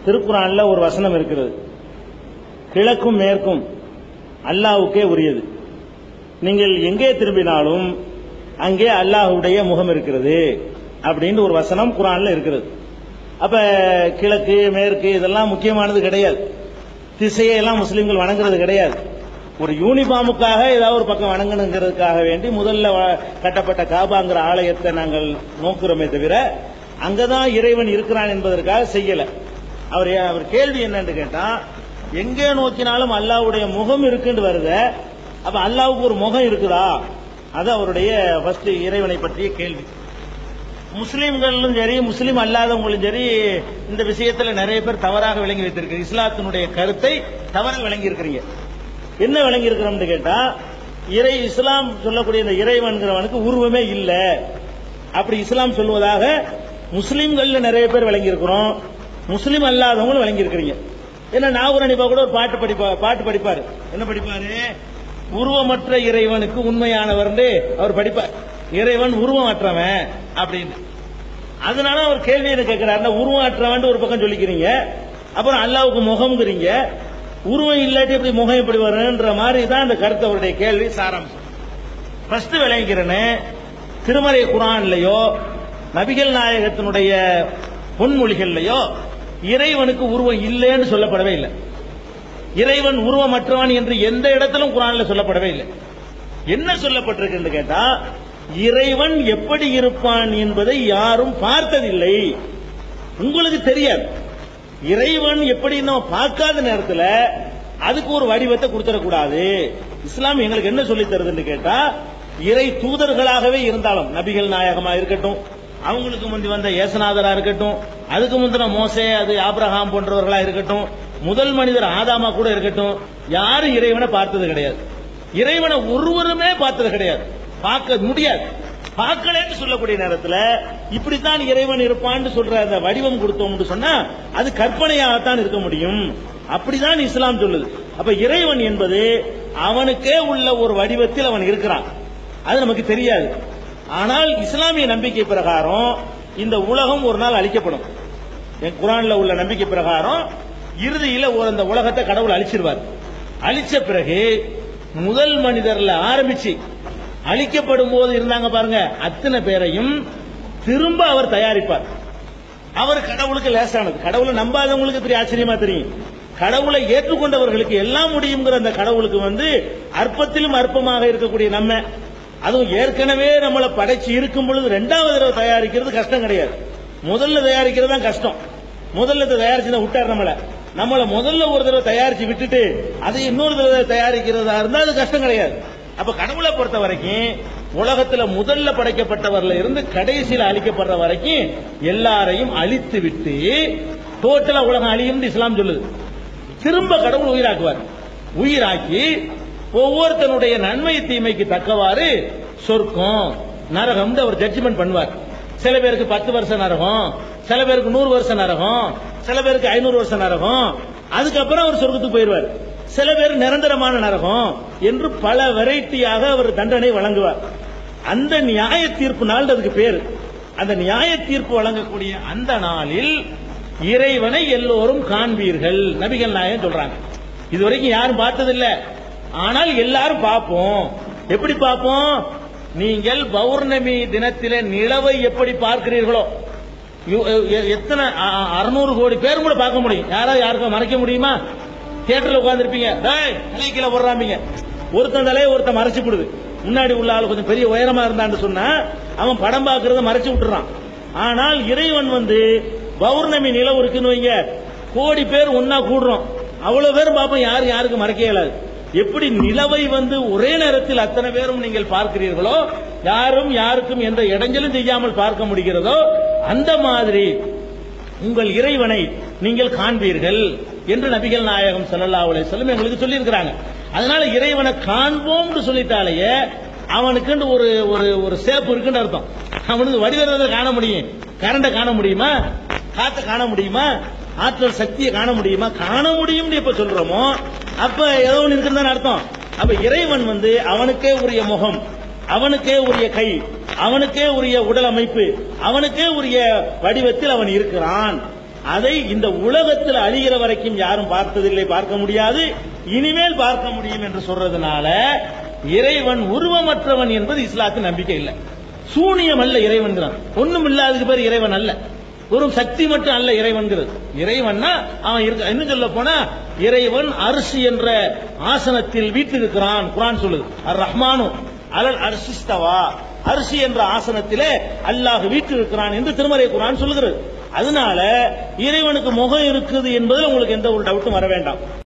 திருக்குறான்ல ஒரு வசனம் இருக்கிறது கிழக்கும் மேற்கும் அல்லாஹ்வுக்கே உரியது நீங்கள் எங்கே திரும்பினாலும் அங்கே அல்லாஹ்வுடைய முகம் இருக்கிறது அப்படின்னு ஒரு வசனம் குரான்ல இருக்கிறது அப்ப கிழக்கு மேற்கு இதெல்லாம் முக்கியமானது கிடையாது திசையை எல்லாம் முஸ்லிம்கள் வணங்குறது கிடையாது ஒரு யூனிஃபார்முக்காக ஏதாவது ஒரு பக்கம் வணங்கணுங்கிறதுக்காக வேண்டி முதல்ல வ- கட்டப்பட்ட காபாங்கிற ஆலயத்தை நாங்கள் நோக்குறோமே தவிர அங்கதான் இறைவன் இருக்கிறான் என்பதற்காக செய்யல அவர் அவர் கேள்வி என்னன்னு கேட்டா எங்கே நோக்கினாலும் அல்லாஹ்வுடைய முகம் இருக்குன்னு வருத அப்ப அல்லாஹ்வுக்கு ஒரு முகம் இருக்குதா அது அவருடைய ஃபர்ஸ்ட் இறைவனை பற்றிய கேள்வி முஸ்லிம்களும் சரி முஸ்லிம் அல்லாதவங்களும் சரி இந்த விஷயத்துல நிறைய பேர் தவறாக விளங்கி வைத்திருக்கு இஸ்லாத்தினுடைய கருத்தை தவறாக விளங்கி இருக்கிறீங்க என்ன விளங்கி இருக்கிறோம்னு கேட்டா இறை இஸ்லாம் சொல்லக்கூடிய இந்த இறைவன்கிறவனுக்கு உருவமே இல்ல அப்படி இஸ்லாம் சொல்வதாக முஸ்லிம்கள்ல நிறைய பேர் விளங்கி இருக்கிறோம் முஸ்லிம் அல்லாதவங்களும் விளங்கி இருக்கிறீங்க ஏன்னா நாகூர் அனிபா கூட ஒரு பாட்டு படிப்பா பாட்டு படிப்பாரு என்ன படிப்பாரு உருவமற்ற இறைவனுக்கு உண்மையானவர்னு அவர் படிப்பார் இறைவன் உருவமற்றவன் அப்படின்னு அதனால அவர் கேள்வி என்ன கேட்கிறாருன்னா உருவமற்றவன் ஒரு பக்கம் சொல்லிக்கிறீங்க அப்புறம் அல்லாவுக்கு முகம்ங்கிறீங்க உருவம் இல்லாட்டி எப்படி முகம் எப்படி வரும்ன்ற மாதிரி தான் அந்த கருத்து அவருடைய கேள்வி சாராம்சம் ஃபர்ஸ்ட் விளங்கிறேன்னு திருமறை குரான்லயோ நபிகள் நாயகத்தினுடைய பொன்மொழிகள்லயோ இறைவனுக்கு உருவம் இல்லைன்னு சொல்லப்படவே இல்லை இறைவன் உருவமற்றவன் என்று எந்த இடத்திலும் குரான்ல சொல்லப்படவே இல்லை என்ன சொல்லப்பட்டிருக்குன்னு கேட்டா இறைவன் எப்படி இருப்பான் என்பதை யாரும் பார்த்ததில்லை உங்களுக்கு தெரியாது இறைவன் எப்படி நம்ம பார்க்காத நேரத்துல அதுக்கு ஒரு வடிவத்தை கொடுத்துடக்கூடாது இஸ்லாம் எங்களுக்கு என்ன சொல்லி தருதுன்னு கேட்டா இறை தூதர்களாகவே இருந்தாலும் நபிகள் நாயகமா இருக்கட்டும் அவங்களுக்கு முந்தி வந்த ஏசநாதரா இருக்கட்டும் அதுக்கு முந்தின மோசே அது ஆபிரகாம் போன்றவர்களா இருக்கட்டும் முதல் மனிதர் ஆதாமா கூட இருக்கட்டும் யாரும் இறைவனை பார்த்தது கிடையாது இறைவனை ஒருவருமே பார்த்தது கிடையாது பார்க்க முடியாது பார்க்கலன்னு சொல்லக்கூடிய நேரத்துல இப்படித்தான் இறைவன் இருப்பான்னு சொல்ற அந்த வடிவம் கொடுத்தோம்னு சொன்னா அது கற்பனையாகத்தான் இருக்க முடியும் அப்படிதான் இஸ்லாம் சொல்லுது அப்ப இறைவன் என்பது அவனுக்கே உள்ள ஒரு வடிவத்தில் அவன் இருக்கிறான் அது நமக்கு தெரியாது ஆனால் இஸ்லாமிய நம்பிக்கை பிரகாரம் இந்த உலகம் ஒரு நாள் அழிக்கப்படும் என் குரான்ல உள்ள நம்பிக்கை பிரகாரம் இறுதியில ஒரு அந்த உலகத்தை கடவுள் அழிச்சிருவார் அழிச்ச பிறகு முதல் மனிதர்ல ஆரம்பிச்சு அழிக்கப்படும் போது இருந்தாங்க பாருங்க அத்தனை பேரையும் திரும்ப அவர் தயாரிப்பார் அவர் கடவுளுக்கு லேசானது கடவுளை நம்பாதவங்களுக்கு பெரிய ஆச்சரியமா தெரியும் கடவுளை ஏற்றுக்கொண்டவர்களுக்கு எல்லாம் முடியுங்கிற அந்த கடவுளுக்கு வந்து அற்பத்திலும் அற்பமாக இருக்கக்கூடிய நம்ம அதுவும் ஏற்கனவே நம்மளை படைச்சு இருக்கும் பொழுது ரெண்டாவது தடவை தயாரிக்கிறது கஷ்டம் கிடையாது முதல்ல தயாரிக்கிறது தான் கஷ்டம் முதல்ல இதை தயாரிச்சு விட்டார் நம்மள நம்மள முதல்ல ஒரு தடவை தயாரிச்சு விட்டுட்டு அதை இன்னொரு தடவை தயாரிக்கிறதா இருந்தா அது கஷ்டம் கிடையாது அப்ப கடவுளை பொறுத்த வரைக்கும் உலகத்துல முதல்ல படைக்கப்பட்டவர்ல இருந்து கடைசியில அழிக்கப்படுற வரைக்கும் எல்லாரையும் அழித்து விட்டு டோட்டலா உலகம் அழியும் இஸ்லாம் சொல்லுது திரும்ப கடவுள் உயிராக்குவார் உயிராக்கி ஒவ்வொருத்தனுடைய நன்மை தீமைக்கு தக்கவாறு சொர்க்கம் நரகம் அவர் ஜட்ஜ்மெண்ட் பண்ணுவார் சில பேருக்கு பத்து வருஷம் நரகம் சில பேருக்கு நூறு வருஷம் நரகம் சில பேருக்கு ஐநூறு வருஷம் நரகம் அதுக்கப்புறம் அவர் சொர்க்கத்துக்கு போயிடுவார் சில பேர் நிரந்தரமான நரகம் என்று பல வெரைட்டியாக அவர் தண்டனை வழங்குவார் அந்த நியாய தீர்ப்பு நாள் அதுக்கு பேரு அந்த நியாய தீர்ப்பு வழங்கக்கூடிய அந்த நாளில் இறைவனை எல்லோரும் காண்பீர்கள் நபிகள் நாயகம் சொல்றாங்க இதுவரைக்கும் யாரும் பார்த்ததில்ல ஆனால் எல்லாரும் பார்ப்போம் எப்படி பார்ப்போம் நீங்கள் பௌர்ணமி தினத்திலே நிலவை எப்படி பார்க்கிறீர்களோ யு- எ- எத்தனை அறுநூறு கோடி பேர் கூட பார்க்க முடியும் யாராவது யாருக்கும் மறைக்க முடியுமா தியேட்டர்ல உட்கார்ந்துருப்பீங்க டேய் தலை கீழே போடுறாமீங்க ஒருத்தன் தலையை ஒருத்தன் மறைச்சு விடுது முன்னாடி உள்ள ஆளு கொஞ்சம் பெரிய உயரமா இருந்தான்னு சொன்னா அவன் படம் பார்க்கறத மறைச்சு விட்டுறான் ஆனால் இறைவன் வந்து பௌர்ணமி நிலவு இருக்குன்னு வைங்க கோடி பேர் ஒன்னா கூடுறோம் அவ்வளவு பேர் பார்ப்போம் யாரும் யாருக்கு மறைக்க இயலாது எப்படி நிலவை வந்து ஒரே நேரத்தில் அத்தனை பேரும் நீங்கள் பார்க்கிறீர்களோ யாரும் யாருக்கும் எந்த இடைஞ்சலும் செய்யாமல் பார்க்க முடிகிறதோ அந்த மாதிரி உங்கள் இறைவனை நீங்கள் காண்பீர்கள் என்று நபிகள் நாயகம் ஸல்லல்லாஹு அலைஹி வஸல்லம் எங்களுக்கு சொல்லி இருக்கிறாங்க அதனால இறைவனை காண்போம்னு சொல்லிட்டாலேயே அவனுக்கு ஒரு ஒரு ஒரு சேப்பு இருக்குன்னு அர்த்தம் அவனுக்கு வடிவத்தை காண முடியும் கரண்ட காண முடியுமா காத்த காண முடியுமா ஆற்றல் சக்தியை காண முடியுமா காண முடியும்னு எப்ப சொல்றோமோ அப்ப ஏதோ ஒன்று இருக்குன்னு அர்த்தம் அப்ப இறைவன் வந்து அவனுக்கே உரிய முகம் அவனுக்கே உரிய கை அவனுக்கே உரிய உடல் அமைப்பு அவனுக்கே உரிய வடிவத்தில் அவன் இருக்கிறான் அதை இந்த உலகத்தில் அழிகிற வரைக்கும் யாரும் பார்த்ததில்லை பார்க்க முடியாது இனிமேல் பார்க்க முடியும் என்று சொல்றதுனால இறைவன் உருவமற்றவன் என்பது இஸ்லாத்தின் நம்பிக்கை இல்லை சூனியம் அல்ல இறைவன்கிறான் ஒண்ணும் இல்லாததுக்கு பேர் இறைவன் அல்ல ஒரு சக்தி மட்டும் அல்ல இறைவன்கிறது இறைவன்னா அவன் இருக்க இன்னும் சொல்ல போனா இறைவன் அரிசி என்ற ஆசனத்தில் வீட்டிருக்கிறான் குரான் சொல்லுது அர் ரஹ்மானு அலல் அர்சிஸ்தவா அரிசி என்ற ஆசனத்திலே அல்லாஹ் வீட்டிருக்கிறான் என்று திருமறை குரான் சொல்லுகிறது அதனால இறைவனுக்கு முகம் இருக்குது என்பதில் உங்களுக்கு எந்த ஒரு டவுட்டும் வர வேண்டாம்